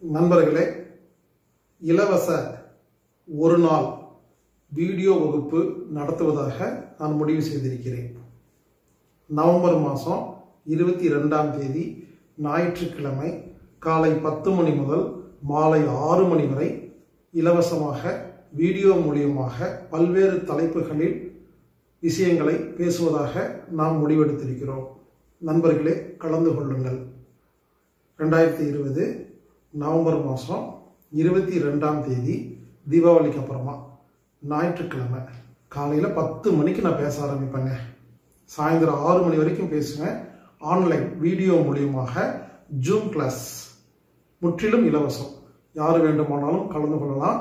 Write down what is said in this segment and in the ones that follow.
நண்பர்களே இலவச ஒரு நாள் வீடியோ வகுப்பு நடத்துவதாக நான் முடிவு செய்திருக்கிறேன் நவம்பர் மாதம் இருபத்தி ரெண்டாம் தேதி ஞாயிற்றுக்கிழமை காலை பத்து மணி முதல் மாலை ஆறு மணி வரை இலவசமாக வீடியோ மூலியமாக பல்வேறு தலைப்புகளில் விஷயங்களை பேசுவதாக நாம் முடிவெடுத்திருக்கிறோம் நண்பர்களே கலந்து கொள்ளுங்கள் ரெண்டாயிரத்தி இருபது நவம்பர் மாதம் இருபத்தி ரெண்டாம் தேதி தீபாவளிக்கு அப்புறமா ஞாயிற்றுக்கிழமை காலையில் பத்து மணிக்கு நான் பேச ஆரம்பிப்பேங்க சாயந்தரம் ஆறு மணி வரைக்கும் பேசுவேன் ஆன்லைன் வீடியோ மூலியமாக ஜூம் கிளாஸ் முற்றிலும் இலவசம் யார் வேண்டுமானாலும் கலந்து கொள்ளலாம்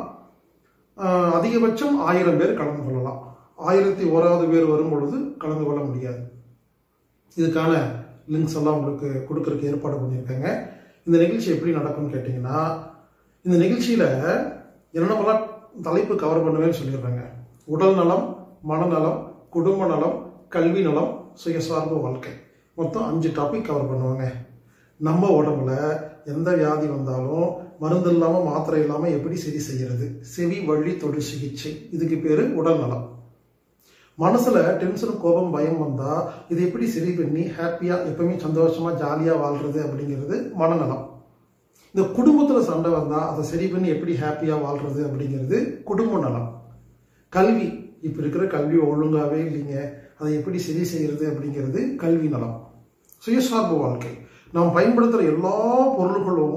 ஆஹ் அதிகபட்சம் ஆயிரம் பேர் கலந்து கொள்ளலாம் ஆயிரத்தி ஓராவது பேர் வரும் பொழுது கலந்து கொள்ள முடியாது இதுக்கான லிங்க்ஸ் எல்லாம் உங்களுக்கு கொடுக்கறதுக்கு ஏற்பாடு பண்ணியிருக்கேங்க இந்த நிகழ்ச்சி எப்படி நடக்கும்னு கேட்டிங்கன்னா இந்த நிகழ்ச்சியில் என்னென்னலாம் தலைப்பு கவர் பண்ணுவேன்னு சொல்லிடுறேங்க உடல் நலம் மனநலம் குடும்ப நலம் கல்வி நலம் சுயசார்பு வாழ்க்கை மொத்தம் அஞ்சு டாபிக் கவர் பண்ணுவாங்க நம்ம உடம்புல எந்த வியாதி வந்தாலும் மருந்து இல்லாமல் மாத்திரை இல்லாமல் எப்படி சரி செய்யறது செவி வழி தொழில் சிகிச்சை இதுக்கு பேர் உடல் நலம் மனசுல டென்ஷன் கோபம் பயம் வந்தா இதை எப்படி சரி பண்ணி ஹாப்பியா எப்பவுமே சந்தோஷமா ஜாலியா வாழ்றது அப்படிங்கிறது மனநலம் இந்த குடும்பத்துல சண்டை வந்தா அதை சரி பண்ணி எப்படி ஹாப்பியா வாழ்றது அப்படிங்கிறது குடும்ப நலம் கல்வி இப்ப இருக்கிற கல்வி ஒழுங்காவே இல்லைங்க அதை எப்படி சரி செய்யறது அப்படிங்கிறது கல்வி நலம் சுயசார்பு வாழ்க்கை நாம் பயன்படுத்துகிற எல்லா பொருள்களும்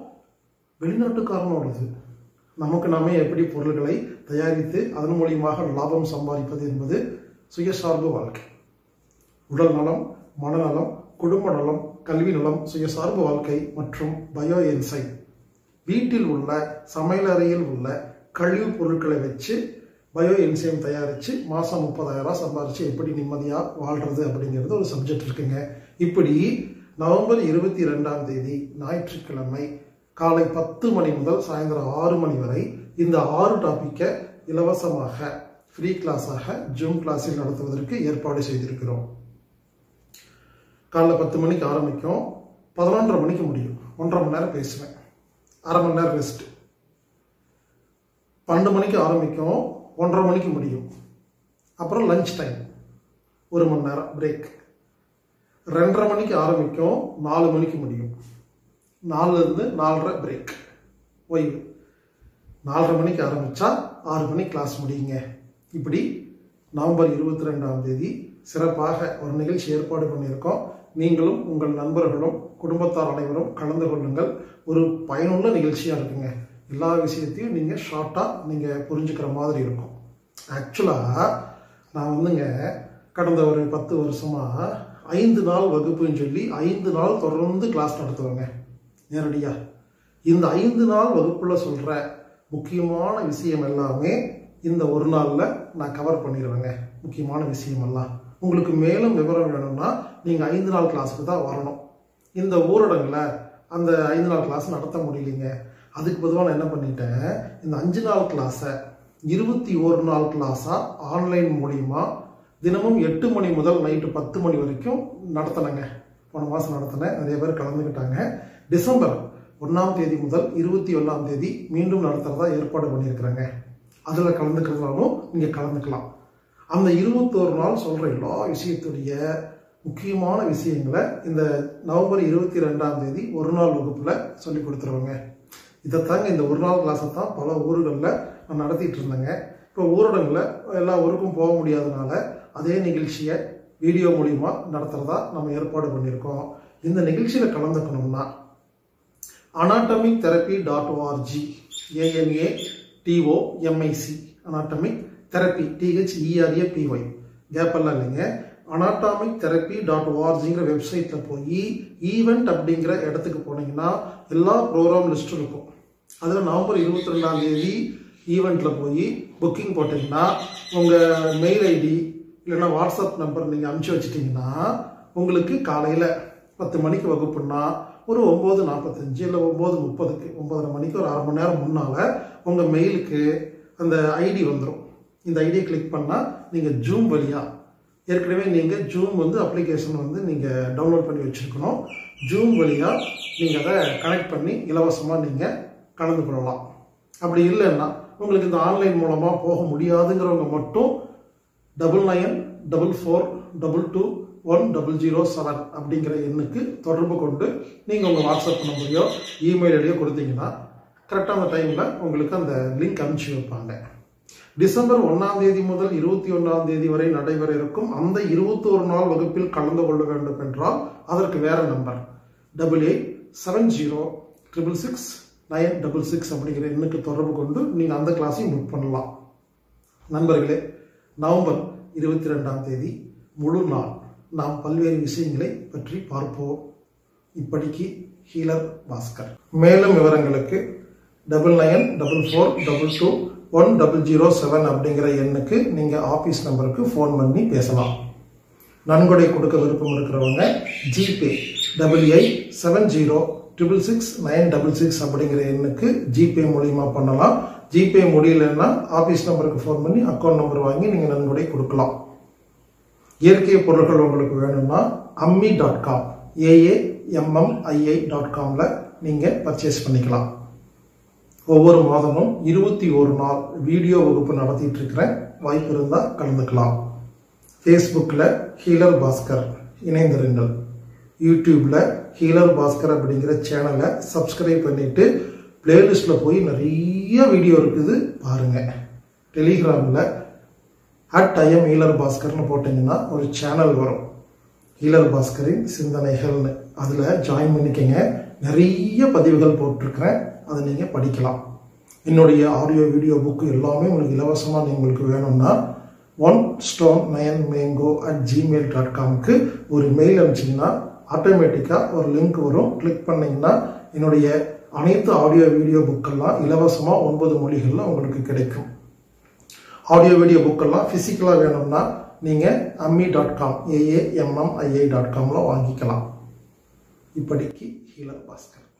வெளிநாட்டுக்காரனோடது நமக்கு நாமே எப்படி பொருள்களை தயாரித்து அதன் மூலியமாக லாபம் சம்பாதிப்பது என்பது சுயசார்பு வாழ்க்கை உடல் நலம் மனநலம் குடும்ப நலம் கல்வி நலம் சுயசார்பு வாழ்க்கை மற்றும் பயோ என்சை வீட்டில் உள்ள சமையலறையில் உள்ள கழிவுப் பொருட்களை வச்சு பயோ என்சைம் தயாரித்து மாதம் முப்பதாயிரம் சம்பாரித்து எப்படி நிம்மதியாக வாழ்கிறது அப்படிங்கிறது ஒரு சப்ஜெக்ட் இருக்குங்க இப்படி நவம்பர் இருபத்தி ரெண்டாம் தேதி ஞாயிற்றுக்கிழமை காலை பத்து மணி முதல் சாயந்தரம் ஆறு மணி வரை இந்த ஆறு டாப்பிக்கை இலவசமாக ஃப்ரீ கிளாஸாக ஜூம் கிளாஸில் நடத்துவதற்கு ஏற்பாடு செய்திருக்கிறோம் காலைல பத்து மணிக்கு ஆரம்பிக்கும் பதினொன்றரை மணிக்கு முடியும் ஒன்றரை மணி நேரம் பேசுவேன் அரை மணி நேரம் ரெஸ்ட் பன்னெண்டு மணிக்கு ஆரம்பிக்கும் ஒன்றரை மணிக்கு முடியும் அப்புறம் லஞ்ச் டைம் ஒரு மணி நேரம் பிரேக் ரெண்டரை மணிக்கு ஆரம்பிக்கும் நாலு மணிக்கு முடியும் நாலுலேருந்து நாலரை பிரேக் ஓய்வு நாலரை மணிக்கு ஆரம்பித்தா ஆறு மணி கிளாஸ் முடியுங்க இப்படி நவம்பர் இருபத்தி ரெண்டாம் தேதி சிறப்பாக ஒரு நிகழ்ச்சி ஏற்பாடு பண்ணியிருக்கோம் நீங்களும் உங்கள் நண்பர்களும் குடும்பத்தார் அனைவரும் கலந்து கொள்ளுங்கள் ஒரு பயனுள்ள நிகழ்ச்சியாக இருக்குங்க எல்லா விஷயத்தையும் நீங்கள் ஷார்ட்டாக நீங்கள் புரிஞ்சுக்கிற மாதிரி இருக்கும் ஆக்சுவலாக நான் வந்துங்க கடந்த ஒரு பத்து வருஷமாக ஐந்து நாள் வகுப்புன்னு சொல்லி ஐந்து நாள் தொடர்ந்து கிளாஸ் நடத்துவேங்க நேரடியாக இந்த ஐந்து நாள் வகுப்புல சொல்ற முக்கியமான விஷயம் எல்லாமே இந்த ஒரு நாள்ல நான் கவர் பண்ணிடுவேங்க முக்கியமான விஷயம் எல்லாம் உங்களுக்கு மேலும் விவரம் வேணும்னா நீங்க ஐந்து நாள் கிளாஸுக்கு தான் வரணும் இந்த ஊரடங்குல அந்த ஐந்து நாள் கிளாஸ் நடத்த முடியலைங்க அதுக்கு பொதுவாக நான் என்ன பண்ணிட்டேன் இந்த அஞ்சு நாள் கிளாஸை இருபத்தி ஒரு நாள் கிளாஸா ஆன்லைன் மூலியமா தினமும் எட்டு மணி முதல் நைட்டு பத்து மணி வரைக்கும் நடத்தினேங்க போன மாதம் நடத்தினேன் நிறைய பேர் கலந்துக்கிட்டாங்க டிசம்பர் ஒன்றாம் தேதி முதல் இருபத்தி ஒன்றாம் தேதி மீண்டும் நடத்துறதா ஏற்பாடு பண்ணியிருக்கிறாங்க அதில் கலந்துக்கிறதுனாலும் நீங்கள் கலந்துக்கலாம் அந்த இருபத்தோரு நாள் சொல்கிற எல்லா விஷயத்துடைய முக்கியமான விஷயங்களை இந்த நவம்பர் இருபத்தி ரெண்டாம் தேதி ஒரு நாள் வகுப்பில் சொல்லி கொடுத்துருவாங்க இதைத்தாங்க இந்த ஒரு நாள் கிளாஸை தான் பல ஊர்களில் நான் நடத்திட்டு இருந்தேங்க இப்போ ஊரடங்கில் எல்லா ஊருக்கும் போக முடியாதனால அதே நிகழ்ச்சியை வீடியோ மூலிமா நடத்துகிறதா நம்ம ஏற்பாடு பண்ணியிருக்கோம் இந்த நிகழ்ச்சியில் கலந்துக்கணும்னா anatomic therapy dot O R G A N A T O M I C anatomic therapy T H E R A P Y கேப்பெல்லாம் இல்லைங்க அனாட்டாமிக் தெரப்பி டாட் ஓஆர்ஜிங்கிற வெப்சைட்டில் போய் ஈவெண்ட் அப்படிங்கிற இடத்துக்கு போனீங்கன்னா எல்லா ப்ரோக்ராம் லிஸ்ட்டும் இருக்கும் அதில் நவம்பர் இருபத்தி ரெண்டாம் தேதி ஈவெண்ட்டில் போய் புக்கிங் போட்டிங்கன்னா உங்கள் மெயில் ஐடி இல்லைன்னா வாட்ஸ்அப் நம்பர் நீங்கள் அனுப்பிச்சி வச்சிட்டிங்கன்னா உங்களுக்கு காலையில் பத்து மணிக்கு வகுப்புன்னா ஒரு ஒம்பது நாற்பத்தஞ்சு இல்லை ஒம்பது முப்பதுக்கு ஒம்பதரை மணிக்கு ஒரு அரை மணி நேரம் முன்னால் உங்கள் மெயிலுக்கு அந்த ஐடி வந்துடும் இந்த ஐடியை கிளிக் பண்ணால் நீங்கள் ஜூம் வழியாக ஏற்கனவே நீங்கள் ஜூம் வந்து அப்ளிகேஷன் வந்து நீங்கள் டவுன்லோட் பண்ணி வச்சுருக்கணும் ஜூம் வழியாக நீங்கள் அதை கனெக்ட் பண்ணி இலவசமாக நீங்கள் கலந்து கொள்ளலாம் அப்படி இல்லைன்னா உங்களுக்கு இந்த ஆன்லைன் மூலமாக போக முடியாதுங்கிறவங்க மட்டும் double nine double four double two one double zero seven அப்படிங்கிற எண்ணுக்கு தொடர்பு கொண்டு நீங்கள் உங்கள் வாட்ஸ்அப் நம்பரையோ இமெயில் ஐடியோ கொடுத்தீங்கன்னா கரெக்டாக அந்த டைமில் உங்களுக்கு அந்த லிங்க் அனுப்பிச்சி வைப்பாங்க டிசம்பர் ஒன்றாம் தேதி முதல் இருபத்தி ஒன்றாம் தேதி வரை நடைபெற இருக்கும் அந்த இருபத்தோரு நாள் வகுப்பில் கலந்து கொள்ள வேண்டும் என்றால் அதற்கு வேற number double eight seven zero triple six nine double six அப்படிங்கிற எண்ணுக்கு தொடர்பு கொண்டு நீங்கள் அந்த கிளாஸையும் புக் பண்ணலாம் நண்பர்களே நவம்பர் இருபத்தி ரெண்டாம் தேதி முழு நாள் நாம் பல்வேறு விஷயங்களை பற்றி பார்ப்போம் இப்படிக்கு ஹீலர் பாஸ்கர் மேலும் விவரங்களுக்கு double nine double four double two one double zero seven அப்படிங்கிற எண்ணுக்கு நீங்கள் ஆஃபீஸ் நம்பருக்கு ஃபோன் பண்ணி பேசலாம் நன்கொடை கொடுக்க விருப்பம் இருக்கிறவங்க GPay double eight seven zero triple six nine double six அப்படிங்கிற எண்ணுக்கு ஜிபே மூலியமா பண்ணலாம் ஜிபே முடியலன்னா ஆஃபீஸ் நம்பருக்கு ஃபோன் பண்ணி அக்கௌண்ட் நம்பர் வாங்கி நீங்கள் நன்கொடை கொடுக்கலாம் இயற்கை பொருட்கள் உங்களுக்கு வேணும்னா Ammi dot com A A M M I I dot காமில் நீங்கள் பர்ச்சேஸ் பண்ணிக்கலாம் ஒவ்வொரு மாதமும் இருபத்தி ஒரு நாள் வீடியோ வகுப்பு நடத்திட்டு இருக்கிறேன் வாய்ப்பு இருந்தால் கலந்துக்கலாம் ஃபேஸ்புக்கில் ஹீலர் பாஸ்கர் இணைந்திருங்கள் யூடியூப்பில் ஹீலர் பாஸ்கர் அப்படிங்கிற சேனலை சப்ஸ்கிரைப் பண்ணிட்டு பிளேலிஸ்ட்டில் போய் நிறைய வீடியோ இருக்குது பாருங்கள் டெலிகிராமில் அட் ஐஎம் ஹீலர் பாஸ்கர்னு போட்டிங்கன்னா ஒரு சேனல் வரும் ஹீலர் பாஸ்கரின் சிந்தனைகள்னு அதில் ஜாயின் பண்ணிக்கங்க நிறைய பதிவுகள் போட்டிருக்கிறேன் அதை நீங்கள் படிக்கலாம் என்னுடைய ஆடியோ வீடியோ புக்கு எல்லாமே உங்களுக்கு இலவசமாக உங்களுக்கு வேணும்னா one stone nine mango at Gmail dot காம்க்கு ஒரு மெயில் அனுப்பிச்சிங்கன்னா ஆட்டோமேட்டிக்காக ஒரு லிங்க் வரும் கிளிக் பண்ணிங்கன்னா என்னுடைய அனைத்து ஆடியோ வீடியோ புக்கெல்லாம் இலவசமாக ஒன்பது மொழிகளில் உங்களுக்கு கிடைக்கும் ஆடியோ வீடியோ புக்கெல்லாம் ஃபிசிக்கலாக வேணும்னா நீங்கள் அம்மி டாட் காம் ஏஏஎம்எம்ஐஐ டாட் காமில் வாங்கிக்கலாம் இப்படிக்கு ஹீலர் பாஸ்கர்